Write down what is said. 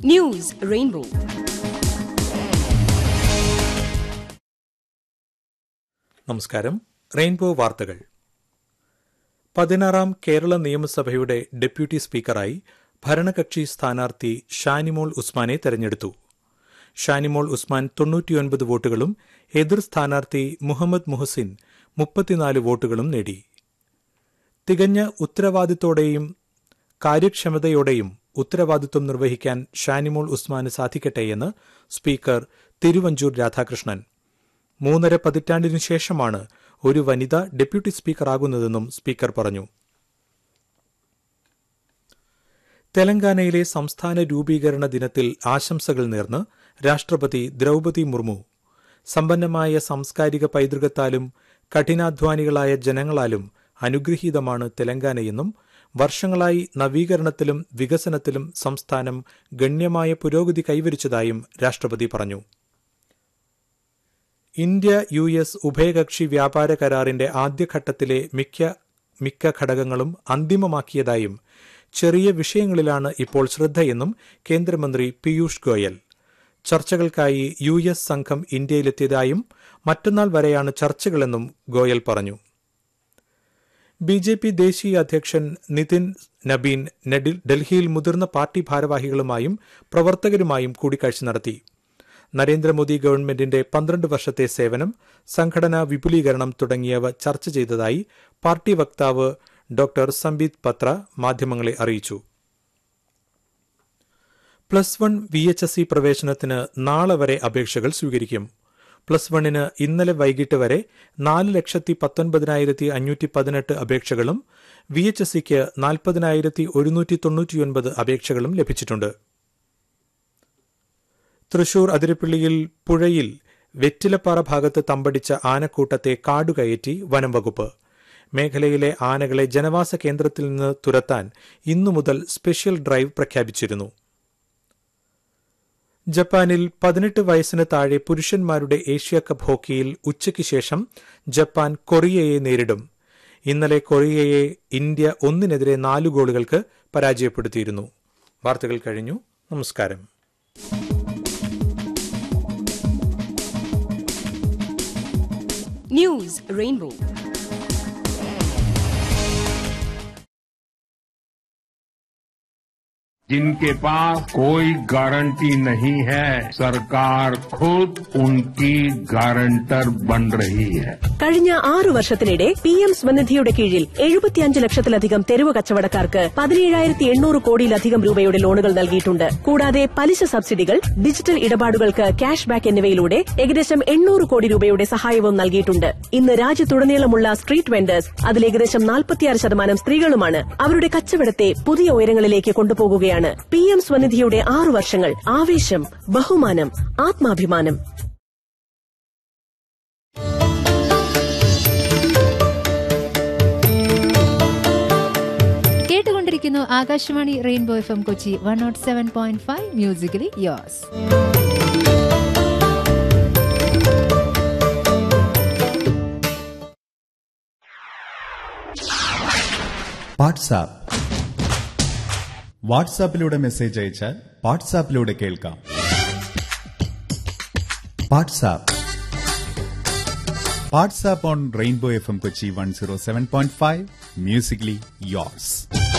News Rainbow. നമസ്കാരം rainbow വാർത്തകൾ പതിനാറാം കേരള നിയമസഭയുടെ ഡെപ്യൂട്ടി സ്പീക്കറായി ഭരണകക്ഷി സ്ഥാനാർത്ഥി ഷാനിമോൾ ഉസ്മാനെ തെരഞ്ഞെടുത്തു ഷാനിമോൾ ഉസ്മാൻ തൊണ്ണൂറ്റിയൊൻപത് വോട്ടുകളും എതിർ സ്ഥാനാർത്ഥി മുഹമ്മദ് മുഹസിൻ മുപ്പത്തിനാല് വോട്ടുകളും നേടി തികഞ്ഞ ഉത്തരവാദിത്തോടെയും കാര്യക്ഷമതയോടെയും ഉത്തരവാദിത്വം നിർവഹിക്കാൻ ഷാനിമോൾ ഉസ്മാന് സാധിക്കട്ടെയെന്ന് സ്പീക്കർ തിരുവഞ്ചൂർ രാധാകൃഷ്ണൻ മൂന്നര പതിറ്റാണ്ടിനു ശേഷമാണ് ഒരു വനിത ഡെപ്യൂട്ടി സ്പീക്കറാകുന്നതെന്നും സ്പീക്കർ പറഞ്ഞു തെലങ്കാനയിലെ സംസ്ഥാന രൂപീകരണ ദിനത്തിൽ ആശംസകൾ നേർന്ന് രാഷ്ട്രപതി ദ്രൌപതി മുർമു സമ്പന്നമായ സാംസ്കാരിക പൈതൃകത്താലും കഠിനാധ്വാനികളായ ജനങ്ങളാലും അനുഗ്രഹീതമാണ് തെലങ്കാനയെന്നും വർഷങ്ങളായി നവീകരണത്തിലും വികസനത്തിലും സംസ്ഥാനം ഗണ്യമായ പുരോഗതി കൈവരിച്ചതായും രാഷ്ട്രപതി പറഞ്ഞു ഇന്ത്യ യു എസ് ഉഭയകക്ഷി വ്യാപാര കരാറിന്റെ ആദ്യഘട്ടത്തിലെ മിക്ക മിക്ക ഘടകങ്ങളും അന്തിമമാക്കിയതായും ചെറിയ വിഷയങ്ങളിലാണ് ഇപ്പോൾ ശ്രദ്ധയെന്നും കേന്ദ്രമന്ത്രി പീയൂഷ് ഗോയൽ ചർച്ചകൾക്കായി യു എസ് സംഘം ഇന്ത്യയിലെത്തിയതായും മറ്റന്നാൾ വരെയാണ് ചർച്ചകളെന്നും ഗോയൽ പറഞ്ഞു ബി ജെ പി ദേശീയ അധ്യക്ഷൻ നിതിൻ നബീൻ നെഡിൽ- ഡൽഹിയിൽ മുതിർന്ന പാർട്ടി ഭാരവാഹികളുമായും പ്രവർത്തകരുമായും കൂടിക്കാഴ്ച നടത്തി നരേന്ദ്രമോദി ഗവൺമെന്റിന്റെ പന്ത്രണ്ട് വർഷത്തെ സേവനം സംഘടനാ വിപുലീകരണം തുടങ്ങിയവ ചർച്ച ചെയ്തതായി പാർട്ടി വക്താവ് ഡോക്ടർ സംബിത് പത്ര മാധ്യമങ്ങളെ അറിയിച്ചു plus one V H S C പ്രവേശനത്തിന് നാളെ വരെ അപേക്ഷകൾ സ്വീകരിക്കും പ്ലസ് വണ്ണിന് ഇന്നലെ വൈകിട്ട് വരെ നാല് ലക്ഷത്തി പത്തൊൻപതിനായിരത്തി അഞ്ഞൂറ്റി പതിനെട്ട് അപേക്ഷകളും വി എച്ച് എസ് സിക്ക് നാൽപ്പതിനായിരത്തി ഒരുന്നൂറ്റി തൊണ്ണൂറ്റിയൊൻപത് അപേക്ഷകളും ലഭിച്ചിട്ടുണ്ട് തൃശൂർ അതിരപ്പള്ളിയിൽ പുഴയിൽ വെറ്റിലപ്പാറ ഭാഗത്ത് തമ്പടിച്ച ആനക്കൂട്ടത്തെ കാടുകയറ്റി വനം വകുപ്പ് മേഖലയിലെ ആനകളെ ജനവാസ കേന്ദ്രത്തിൽ നിന്ന് തുരത്താൻ ഇന്നു മുതൽ സ്പെഷ്യൽ ഡ്രൈവ് പ്രഖ്യാപിച്ചിരുന്നു ജപ്പാനിൽ പതിനെട്ട് വയസ്സിന് താഴെ പുരുഷന്മാരുടെ ഏഷ്യ കപ്പ് ഹോക്കിയിൽ ഉച്ചയ്ക്ക് ശേഷം ജപ്പാൻ കൊറിയയെ നേരിടും ഇന്നലെ കൊറിയയെ ഇന്ത്യ ഒന്നിനെതിരെ നാല് ഗോളുകൾക്ക് പരാജയപ്പെടുത്തിയിരുന്നു വാർത്തകൾ കഴിഞ്ഞു നമസ്കാരം News Rainbow. जिनके पास कोई गारंटी नहीं है सरकार खुद उनकी गारंटर बन रही है കഴിഞ്ഞ ആറു വർഷത്തിനിടെ പി എം സ്വനിധിയുടെ കീഴിൽ എഴുപത്തിയഞ്ച് ലക്ഷത്തിലധികം തെരുവ് കച്ചവടക്കാർക്ക് പതിനേഴായിരത്തി എണ്ണൂറ് കോടിയിലധികം രൂപയുടെ ലോണുകൾ നൽകിയിട്ടുണ്ട് കൂടാതെ പലിശ സബ്സിഡികൾ ഡിജിറ്റൽ ഇടപാടുകൾക്ക് ക്യാഷ് ബാക്ക് എന്നിവയിലൂടെ ഏകദേശം എണ്ണൂറ് കോടി രൂപയുടെ സഹായവും നൽകിയിട്ടുണ്ട് ഇന്ന് രാജ്യത്തുടനീളമുള്ള സ്ട്രീറ്റ് വെൻഡേഴ്സ് അതിൽ ഏകദേശം നാൽപ്പത്തിയാറ് ശതമാനം സ്ത്രീകളുമാണ് അവരുടെ കച്ചവടത്തെ പുതിയ ഉയരങ്ങളിലേക്ക് കൊണ്ടുപോകുകയാണ് പി എം സ്വനിധിയുടെ ആറു വർഷങ്ങൾ ആവേശം ബഹുമാനം ആത്മാഭിമാനം കേട്ടുകൊണ്ടിരിക്കുന്നു Akashvani Rainbow F M Kochi one nought seven point five musically yours WhatsApp വാട്സാപ്പിലൂടെ മെസ്സേജ് അയച്ചാൽ വാട്സാപ്പിലൂടെ കേൾക്കാം WhatsApp WhatsApp on Rainbow F M Kochi one zero seven point five musically yours